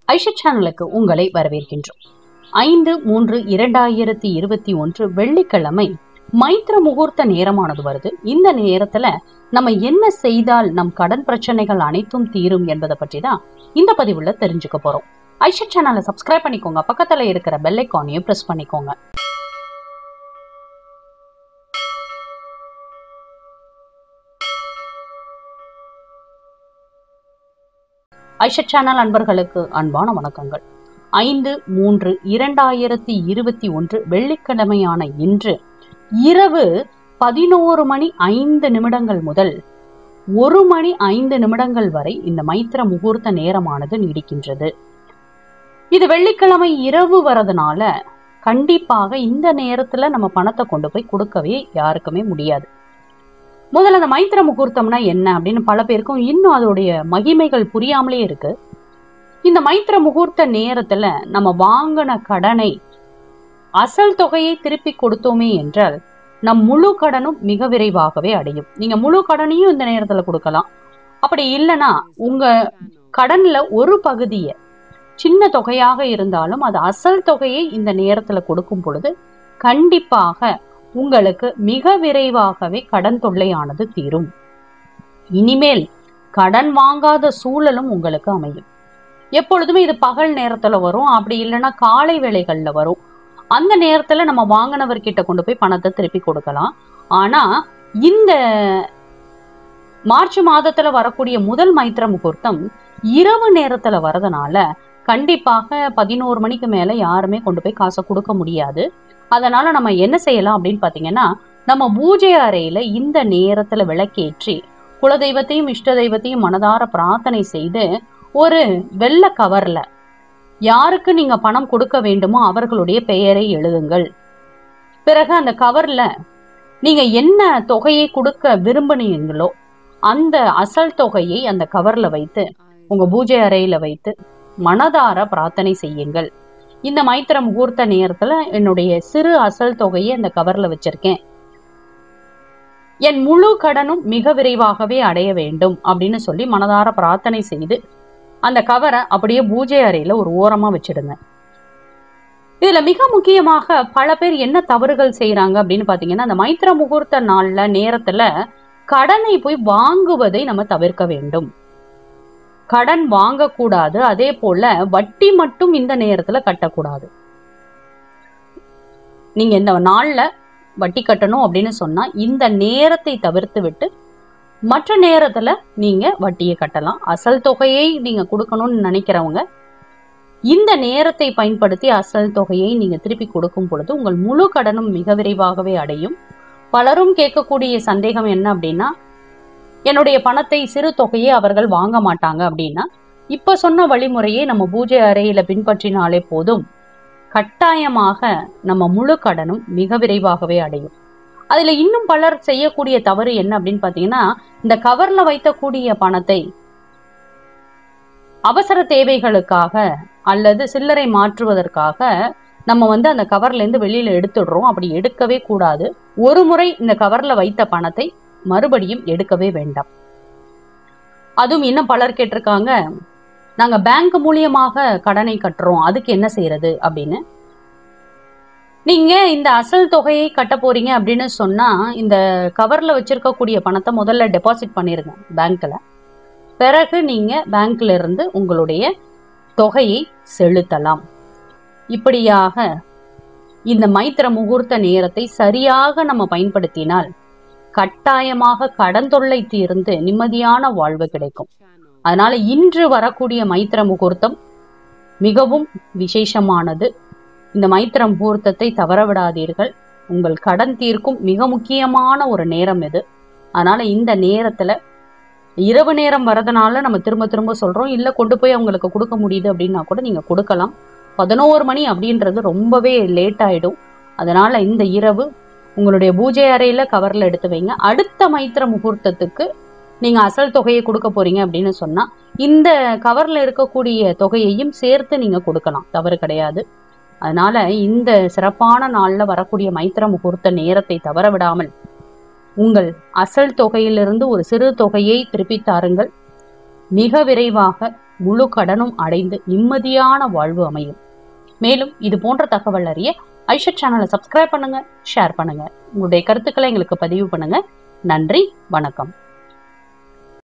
ஐஷா சேனலுக்கு உங்களை வரவேற்கின்றோம் ஐந்து மூன்று இரண்டாயிரத்தி இருபத்தி ஒன்று வெள்ளிக்கிழமை மைத்திர முகூர்த்த நேரமானது வருது இந்த நேரத்துல நம்ம என்ன செய்தால் நம் கடன் பிரச்சனைகள் அனைத்தும் தீரும் என்பதை பற்றி தான் இந்த பதிவுல தெரிஞ்சுக்க போறோம் ஐஷா சேனலை சப்ஸ்கிரைப் பண்ணிக்கோங்க பக்கத்துல இருக்கிற பெல் ஐக்கானையும் பிரஸ் பண்ணிக்கோங்க ஐஷா சேனல் அன்பர்களுக்கு அன்பான வணக்கங்கள் ஐந்து மூன்று இரண்டாயிரத்தி இருபத்தி ஒன்று வெள்ளிக்கிழமையான இன்று இரவு பதினோரு மணி ஐந்து நிமிடங்கள் முதல் ஒரு மணி ஐந்து நிமிடங்கள் வரை இந்த மைத்திர முகூர்த்த நேரமானது நீடிக்கின்றது இது வெள்ளிக்கிழமை இரவு வரதுனால கண்டிப்பாக இந்த நேரத்துல நம்ம பணத்தை கொண்டு போய் கொடுக்கவே யாருக்குமே முடியாது முதல்ல அந்த மைத்திர முகூர்த்தம்னா என்ன அப்படின்னு பல பேருக்கும் இன்னும் அதோடைய மகிமைகள் புரியாமலே இருக்கு இந்த மைத்திர முகூர்த்த நேரத்துல நம்ம வாங்கின கடனை அசல் தொகையை திருப்பி கொடுத்தோமே என்றால் நம் முழு கடனும் மிக விரைவாகவே அடையும் நீங்க முழு கடனையும் இந்த நேரத்துல கொடுக்கலாம் அப்படி இல்லைன்னா உங்க கடன்ல ஒரு பகுதியை சின்ன தொகையாக இருந்தாலும் அது அசல் தொகையை இந்த நேரத்துல கொடுக்கும் பொழுது கண்டிப்பாக உங்களுக்கு மிக விரைவாகவே கடன் தொல்லையானது தீரும் இனிமேல் கடன் வாங்காத சூழலும் உங்களுக்கு அமையும் எப்பொழுதுமே இது பகல் நேரத்துல வரும் அப்படி இல்லைன்னா காலை வேளைகள்ல வரும் அந்த நேரத்துல நம்ம வாங்கினவர்கிட்ட கொண்டு போய் பணத்தை திருப்பி கொடுக்கலாம் ஆனா இந்த மார்ச் மாதத்துல வரக்கூடிய முதல் மைத்திர முகூர்த்தம் இரவு நேரத்துல வரதுனால கண்டிப்பாக பதினோரு மணிக்கு மேல யாருமே கொண்டு போய் காசை கொடுக்க முடியாது அதனால நம்ம என்ன செய்யலாம் அப்படின்னு பாத்தீங்கன்னா நம்ம பூஜை அறையில இந்த நேரத்துல விளக்கேற்றி குலதெய்வத்தையும் இஷ்ட தெய்வத்தையும் மனதார பிரார்த்தனை செய்து ஒரு வெள்ளை கவர்ல யாருக்கு நீங்க பணம் கொடுக்க வேண்டுமோ அவர்களுடைய பெயரை எழுதுங்கள் பிறகு அந்த கவர்ல நீங்க என்ன தொகையை கொடுக்க விரும்புனீங்களோ அந்த அசல் தொகையை அந்த கவர்ல வைத்து உங்க பூஜை அறையில வைத்து மனதார பிரார்த்தனை செய்யுங்கள் இந்த மைத்திர முகூர்த்த நேரத்துல என்னுடைய சிறு அசல் தொகையை அந்த கவர்ல வச்சிருக்கேன் என் முழு கடனும் மிக விரைவாகவே அடைய வேண்டும் அப்படின்னு சொல்லி மனதார பிரார்த்தனை செய்து அந்த கவரை அப்படியே பூஜை அறையில ஒரு ஓரமா வச்சிடுங்க இதுல மிக முக்கியமாக பல பேர் என்ன தவறுகள் செய்யறாங்க அப்படின்னு பாத்தீங்கன்னா அந்த மைத்திர முகூர்த்த நாள்ல நேரத்துல கடனை போய் வாங்குவதை நம்ம தவிர்க்க வேண்டும் கடன் வாங்கக்கூடாது அதே போல வட்டி மட்டும் இந்த நேரத்துல கட்டக்கூடாது நீங்க இந்த நாள்ல வட்டி கட்டணும் அப்படின்னு சொன்னா இந்த நேரத்தை தவிர்த்து விட்டு மற்ற நேரத்துல நீங்க வட்டியை கட்டலாம் அசல் தொகையை நீங்க கொடுக்கணும்னு நினைக்கிறவங்க இந்த நேரத்தை பயன்படுத்தி அசல் தொகையை நீங்க திருப்பி கொடுக்கும் பொழுது உங்கள் முழு கடனும் மிக விரைவாகவே அடையும் பலரும் கேட்கக்கூடிய சந்தேகம் என்ன அப்படின்னா என்னுடைய பணத்தை சிறு தொகையை அவர்கள் வாங்க மாட்டாங்க அப்படின்னா இப்ப சொன்ன வழிமுறையை நம்ம பூஜை அறையில பின்பற்றினாலே போதும் கட்டாயமாக நம்ம முழு கடனும் மிக விரைவாகவே அடையும் அதுல இன்னும் பலர் செய்யக்கூடிய தவறு என்ன அப்படின்னு பாத்தீங்கன்னா இந்த கவர்ல வைத்தக்கூடிய பணத்தை அவசர தேவைகளுக்காக அல்லது சில்லறை மாற்றுவதற்காக நம்ம வந்து அந்த கவர்ல இருந்து வெளியில எடுத்துடுறோம் அப்படி எடுக்கவே கூடாது ஒரு முறை இந்த கவர்ல வைத்த பணத்தை மறுபடியும் எடுக்கவே வேண்டாம் அதுவும் இன்னும் பலர் கேட்டிருக்காங்க நாங்க பேங்க் மூலியமாக கடனை கட்டுறோம் அதுக்கு என்ன செய்யறது அப்படின்னு நீங்க இந்த அசல் தொகையை கட்ட போறீங்க அப்படின்னு சொன்னா இந்த கவர்ல வச்சிருக்கக்கூடிய பணத்தை முதல்ல டெபாசிட் பண்ணிருங்க பேங்க்ல பிறகு நீங்க பேங்க்ல இருந்து உங்களுடைய தொகையை செலுத்தலாம் இப்படியாக இந்த மைத்திர முகூர்த்த நேரத்தை சரியாக நம்ம பயன்படுத்தினால் கட்டாயமாக கடன் தொல்லை தீர்ந்து நிம்மதியான வாழ்வு கிடைக்கும் அதனால இன்று வரக்கூடிய மைத்திர முகூர்த்தம் மிகவும் விசேஷமானது இந்த மைத்திர முகூர்த்தத்தை தவற விடாதீர்கள் உங்கள் கடன் தீர்க்கும் மிக முக்கியமான ஒரு நேரம் இது அதனால இந்த நேரத்துல இரவு நேரம் வரதுனால நம்ம திரும்ப திரும்ப சொல்றோம் இல்ல கொண்டு போய் அவங்களுக்கு கொடுக்க முடியுது அப்படின்னா கூட நீங்க கொடுக்கலாம் பதினோரு மணி அப்படின்றது ரொம்பவே லேட் ஆயிடும் அதனால இந்த இரவு உங்களுடைய பூஜை அறையில கவர்ல எடுத்து வைங்க அடுத்த மைத்திர முகூர்த்தத்துக்கு நீங்க அசல் தொகையை கொடுக்க போறீங்க அப்படின்னு சொன்னா இந்த கவர்ல இருக்கக்கூடிய தொகையையும் சேர்த்து நீங்க கொடுக்கலாம் தவறு கிடையாது அதனால இந்த சிறப்பான நாள்ல வரக்கூடிய மைத்திர முகூர்த்த நேரத்தை தவற விடாமல் உங்கள் அசல் தொகையிலிருந்து ஒரு சிறு தொகையை திருப்பி தாருங்கள் மிக விரைவாக முழு கடனும் அடைந்து நிம்மதியான வாழ்வு அமையும் மேலும் இது போன்ற தகவல் அறிய ஐஷட் சேனலை சப்ஸ்கிரைப் பண்ணுங்க ஷேர் பண்ணுங்க உங்களுடைய கருத்துக்களை எங்களுக்கு பதிவு பண்ணுங்க நன்றி வணக்கம்